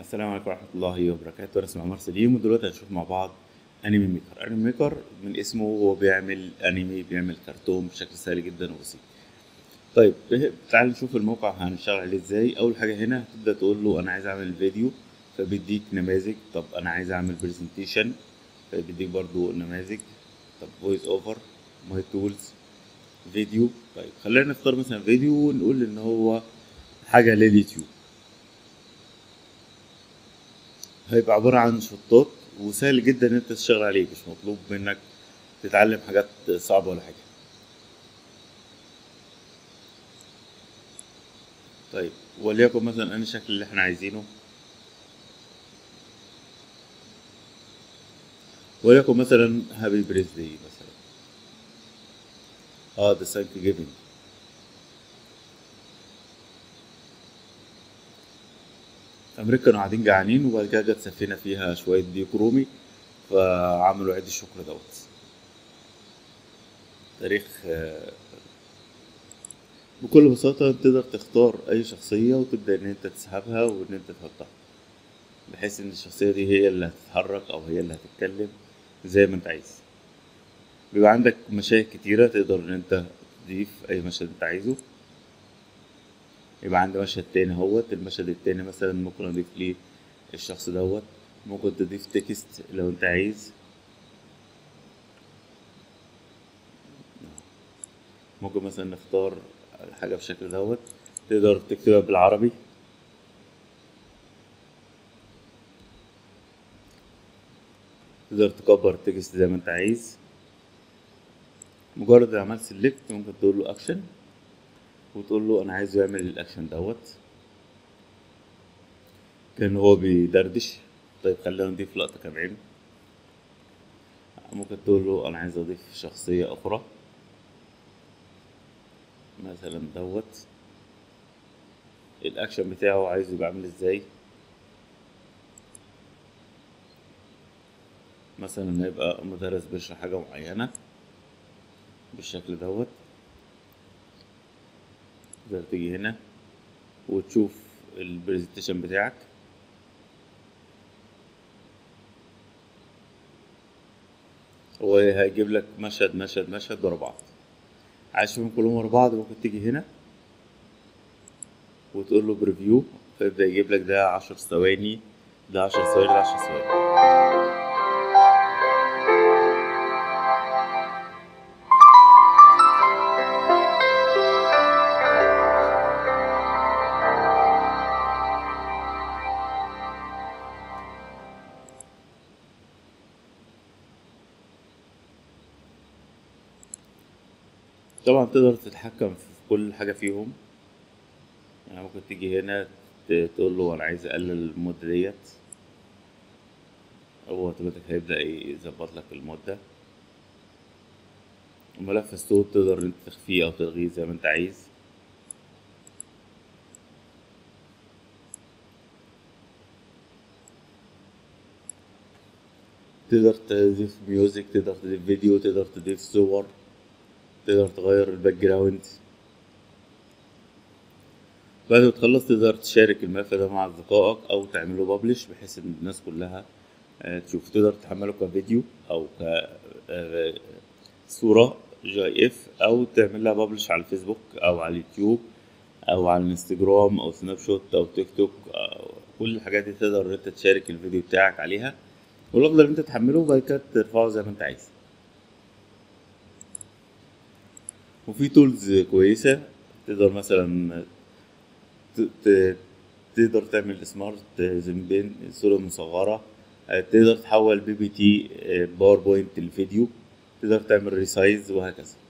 السلام عليكم ورحمة الله وبركاته أنا اسمي عمر سليم ودلوقتي هنشوف مع بعض أنمي ميكر أنمي ميكر من اسمه هو بيعمل أنمي بيعمل كرتون بشكل سهل جدا وبسيط طيب تعال نشوف الموقع هنشتغل عليه ازاي أول حاجة هنا هتبدأ تقول له أنا عايز أعمل فيديو فبيديك نماذج طب أنا عايز أعمل برزنتيشن فبيديك برضو نماذج طب فويس أوفر ماي تولز فيديو طيب خلينا نختار مثلا فيديو ونقول إن هو حاجة لليوتيوب هيبقى عبارة عن شطات وسهل جدا ان انت تشتغل عليه مش مطلوب منك تتعلم حاجات صعبة ولا حاجة طيب وليكن مثلا انا الشكل اللي احنا عايزينه وليكن مثلا هابي بريزدي مثلا اه ده ثانك جيفنج امريكا كانوا قاعدين جعانين وبعد كده جت سفينه فيها شويه ديك رومي فعملوا عيد الشكر دوت تاريخ بكل بساطة تقدر تختار أي شخصية وتبدأ إن أنت تسحبها وإن أنت تحطها بحيث إن الشخصية دي هي اللي هتتحرك أو هي اللي هتتكلم زي ما أنت عايز بيبقى عندك مشاهد كتيرة تقدر إن أنت تضيف أي مشهد أنت عايزه يبقى عندي مشهد تاني اهوت المشهد التاني مثلا ممكن اضيف ليه الشخص دوت ممكن تضيف تكست لو انت عايز ممكن مثلا نختار حاجة بالشكل دوت تقدر تكتبها بالعربي تقدر تكبر التكست زي ما انت عايز مجرد عملت سيلكت ممكن تقول له اكشن وتقول له انا عايزه يعمل الاكشن دوت كان هو بيدردش طيب خلينا نضيف لقطة كمان ممكن تقول له انا عايز اضيف شخصية اخرى مثلا دوت الاكشن بتاعه عايزه يبقى عامل ازاي مثلا هيبقى مدرس بيشرح حاجة معينة بالشكل دوت تقدر تيجي هنا وتشوف البرزنتيشن بتاعك وهيجيب لك مشهد مشهد مشهد ورا بعض عايز تشوفهم كلهم ورا بعض ممكن تيجي هنا وتقول له بريفيو فيبدأ يجيب لك ده عشر ثواني ده عشر ثواني ده عشر ثواني طبعا تقدر تتحكم في كل حاجة فيهم يعني ممكن تيجي هنا تقول له انا عايز اقلل المدة ديت هو اوتوماتيك هيبدأ يظبط لك المدة ملف الصوت تقدر انت تخفيه او تلغيه زي ما انت عايز تقدر تضيف ميوزك تقدر تضيف فيديو تقدر تضيف صور تقدر تغير الباك جراوند بعد ما تخلص تقدر تشارك الملف ده مع اصدقائك او تعمله بابلش بحيث ان الناس كلها تشوف تقدر تحمله كفيديو او كصورة جي اف او تعمل لها بابلش على الفيسبوك او على اليوتيوب او على الانستجرام او سناب شوت او تيك توك أو كل الحاجات دي تقدر انت تشارك الفيديو بتاعك عليها والافضل انت تحمله وبعد كده ترفعه زي ما انت عايز وفي تولز كويسة تقدر مثلا تقدر تعمل سمارت زنبين صورة مصغرة تقدر تحول بي بي تي باوربوينت الفيديو تقدر تعمل ريسايز وهكذا